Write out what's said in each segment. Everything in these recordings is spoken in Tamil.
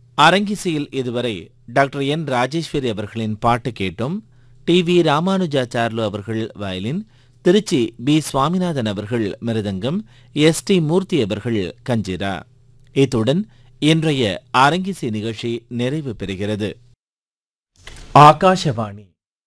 அரங்கிசையில் இதுவரை டாக்டர் என் ராஜேஸ்வரி அவர்களின் பாட்டு கேட்டோம் டி வி ராமானுஜாச்சார்லு அவர்கள் வயலின் திருச்சி பி சுவாமிநாதன் அவர்கள் மிருதங்கம் எஸ் டி மூர்த்தி அவர்கள் கஞ்சிரா இத்துடன் இன்றைய அரங்கிசை நிகழ்ச்சி நிறைவு பெறுகிறது ஆகாஷவாணி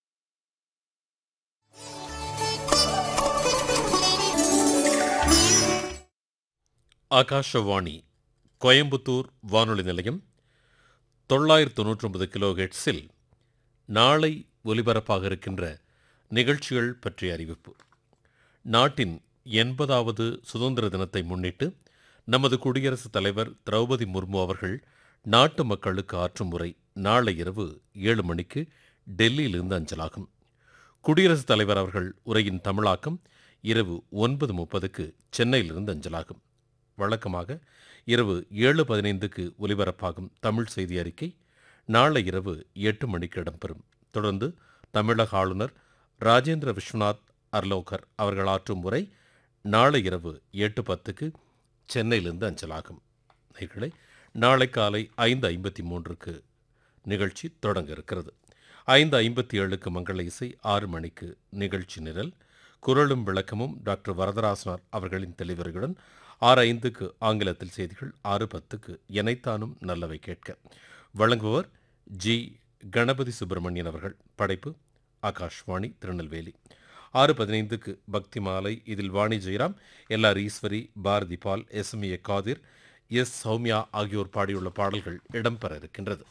ஆகாஷவாணி கோயம்புத்தூர் வானொலி நிலையம் தொள்ளாயிரத்து தொண்ணூற்றொன்பது கிலோ ஹெட்ஸில் நாளை ஒலிபரப்பாக இருக்கின்ற நிகழ்ச்சிகள் பற்றிய அறிவிப்பு நாட்டின் எண்பதாவது சுதந்திர தினத்தை முன்னிட்டு நமது குடியரசுத் தலைவர் திரௌபதி முர்மு அவர்கள் நாட்டு மக்களுக்கு ஆற்றும் உரை நாளை இரவு ஏழு மணிக்கு டெல்லியிலிருந்து அஞ்சலாகும் குடியரசுத் தலைவர் அவர்கள் உரையின் தமிழாக்கம் இரவு ஒன்பது முப்பதுக்கு சென்னையிலிருந்து அஞ்சலாகும் வழக்கமாக இரவு ஏழு பதினைந்துக்கு ஒலிபரப்பாகும் தமிழ் செய்தி அறிக்கை நாளை இரவு எட்டு மணிக்கு இடம்பெறும் தொடர்ந்து தமிழக ஆளுநர் ராஜேந்திர விஸ்வநாத் அர்லோகர் அவர்கள் ஆற்றும் உரை நாளை இரவு எட்டு பத்துக்கு சென்னையிலிருந்து அஞ்சலாகும் நேர்களை நாளை காலை ஐந்து ஐம்பத்தி மூன்றுக்கு நிகழ்ச்சி தொடங்க இருக்கிறது ஐந்து ஐம்பத்தி ஏழுக்கு மங்கள இசை ஆறு மணிக்கு நிகழ்ச்சி நிரல் குரலும் விளக்கமும் டாக்டர் வரதராசனார் அவர்களின் தெளிவர்களுடன் ஆறு ஐந்துக்கு ஆங்கிலத்தில் செய்திகள் ஆறு பத்துக்கு எனைத்தானும் நல்லவை கேட்க வழங்குபவர் ஜி கணபதி சுப்பிரமணியன் அவர்கள் படைப்பு ஆகாஷ்வாணி திருநெல்வேலி ஆறு பதினைந்துக்கு பக்தி மாலை இதில் வாணி ஜெயராம் எல் ஆர் ஈஸ்வரி பாரதி பால் S M A Khader S Sowmya ஆகியோர் பாடியுள்ள பாடல்கள் இடம்பெற இருக்கின்றது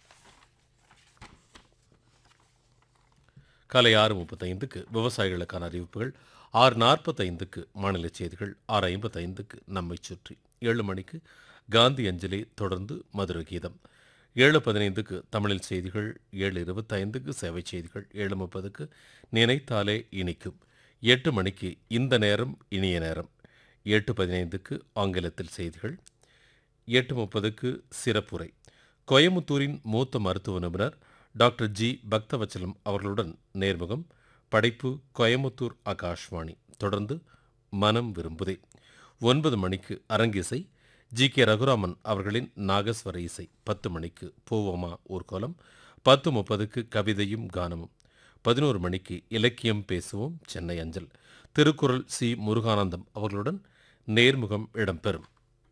காலை ஆறு முப்பத்தைந்துக்கு விவசாயிகளுக்கான அறிவிப்புகள் ஆறு நாற்பத்தைந்துக்கு மாநில செய்திகள் ஆறு ஐம்பத்தைந்துக்கு நம்மை சுற்றி ஏழு மணிக்கு காந்தி அஞ்சலி தொடர்ந்து மதுரை கீதம் ஏழு பதினைந்துக்கு தமிழில் செய்திகள் ஏழு இருபத்தைந்துக்கு சேவை செய்திகள் ஏழு முப்பதுக்கு நினைத்தாலே இனிக்கும் எட்டு மணிக்கு இந்த நேரம் இனிய நேரம் எட்டு பதினைந்துக்கு ஆங்கிலத்தில் செய்திகள் எட்டு முப்பதுக்கு சிறப்புரை கோயமுத்தூரின் மூத்த மருத்துவ நிபுணர் டாக்டர் ஜி பக்தவச்சலம் அவர்களுடன் நேர்முகம் படைப்பு கோயமுத்தூர் ஆகாஷ்வாணி தொடர்ந்து மனம் விரும்புதே ஒன்பது மணிக்கு அரங்கிசை ஜி கே ரகுராமன் அவர்களின் நாகஸ்வர இசை பத்து மணிக்கு பூவமா ஊர்கோலம் பத்து முப்பதுக்கு கவிதையும் கானமும் பதினோரு மணிக்கு இலக்கியம் பேசுவோம் சென்னை அஞ்சல் திருக்குறள் சி முருகானந்தம் அவர்களுடன் நேர்முகம் இடம்பெறும்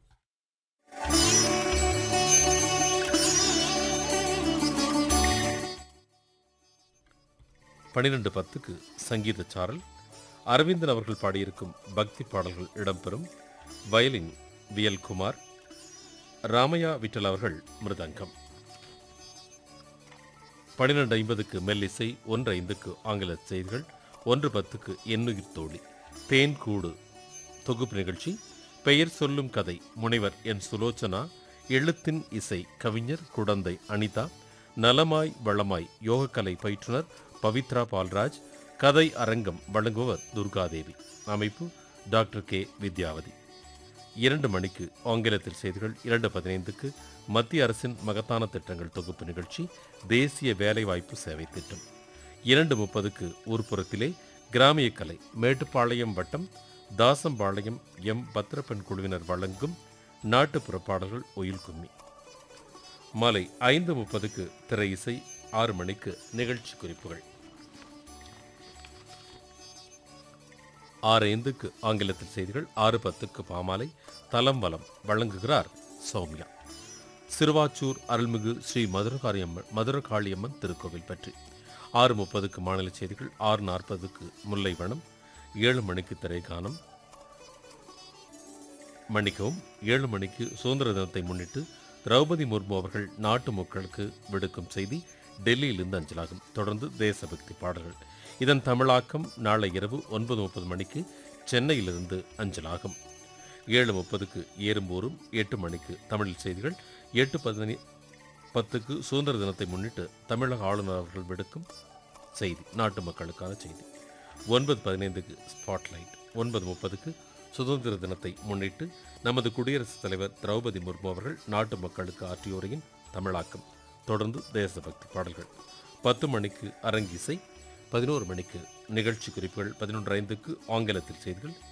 பனிரெண்டு பத்துக்கு சங்கீத சாரல் அரவிந்தன் அவர்கள் பாடியிருக்கும் பக்தி பாடல்கள் இடம்பெறும் வயலின் வியல் குமார் ராமையா விட்டல் அவர்கள் மிருதங்கம் பன்னிரெண்டு ஐம்பதுக்கு மெல்லிசை ஒன்று ஐந்துக்கு ஆங்கில செய்திகள் ஒன்று பத்துக்கு எண்ணுயிர் தோழி தேன் கூடு தொகுப்பு நிகழ்ச்சி பெயர் சொல்லும் கதை முனைவர் என் சுலோச்சனா எழுத்தின் இசை கவிஞர் குடந்தை அனிதா நலமாய் வளமாய் யோகக்கலை பயிற்றுனர் பவித்ரா பால்ராஜ் கதை அரங்கம் வழங்குபவர் துர்காதேவி அமைப்பு டாக்டர் கே வித்யாவதி இரண்டு மணிக்கு ஆங்கிலத்தில் செய்திகள் இரண்டு பதினைந்துக்கு மத்திய அரசின் மகத்தான திட்டங்கள் தொகுப்பு நிகழ்ச்சி தேசிய வேலைவாய்ப்பு சேவை திட்டம் இரண்டு முப்பதுக்கு ஊர்ப்புறத்திலே கிராமிய கலை மேட்டுப்பாளையம் வட்டம் தாசம்பாளையம் எம் பத்திரப்பெண் குழுவினர் வழங்கும் நாட்டுப்புற பாடல்கள் ஒயில் கும்மி மாலை ஐந்து முப்பதுக்கு திரை இசை ஆறு மணிக்கு நிகழ்ச்சி குறிப்புகள் ஆறு ஐந்துக்கு ஆங்கிலத்தில் செய்திகள் ஆறு பத்துக்கு பாமாலை தலம் வலம் வழங்குகிறார் சௌமியா சிறுவாச்சூர் அருள்மிகு ஸ்ரீ மதுரகாரியம்மன் மதுரகாளியம்மன் திருக்கோவில் பற்றி ஆறு முப்பதுக்கு மாநில செய்திகள் ஆறு நாற்பதுக்கு முல்லைவனம் ஏழு மணிக்கு திரைக்கானம் மன்னிக்கவும் ஏழு மணிக்கு சுதந்திர தினத்தை முன்னிட்டு திரௌபதி முர்மு அவர்கள் நாட்டு மக்களுக்கு விடுக்கும் செய்தி டெல்லியிலிருந்து அஞ்சலாகும் தொடர்ந்து தேசபக்தி பாடல்கள் இதன் தமிழாக்கம் நாளை இரவு ஒன்பது முப்பது மணிக்கு சென்னையிலிருந்து அஞ்சலாகும் ஏழு முப்பதுக்கு ஏறும்போரும் எட்டு மணிக்கு தமிழில் செய்திகள் எட்டு பதினி பத்துக்கு சுதந்திர தினத்தை முன்னிட்டு தமிழக ஆளுநர் அவர்கள் விடுக்கும் செய்தி நாட்டு மக்களுக்கான செய்தி ஒன்பது பதினைந்துக்கு ஸ்பாட்லைட் ஒன்பது முப்பதுக்கு சுதந்திர தினத்தை முன்னிட்டு நமது குடியரசுத் தலைவர் திரௌபதி முர்மு அவர்கள் நாட்டு மக்களுக்கு ஆற்றிய உரையின் தமிழாக்கம் தொடர்ந்து தேசபக்தி பாடல்கள் பத்து மணிக்கு அரங்கிசை பதினோரு மணிக்கு நிகழ்ச்சி குறிப்புகள் பதினொன்று ஐந்துக்கு ஆங்கிலத்தில் செய்திகள்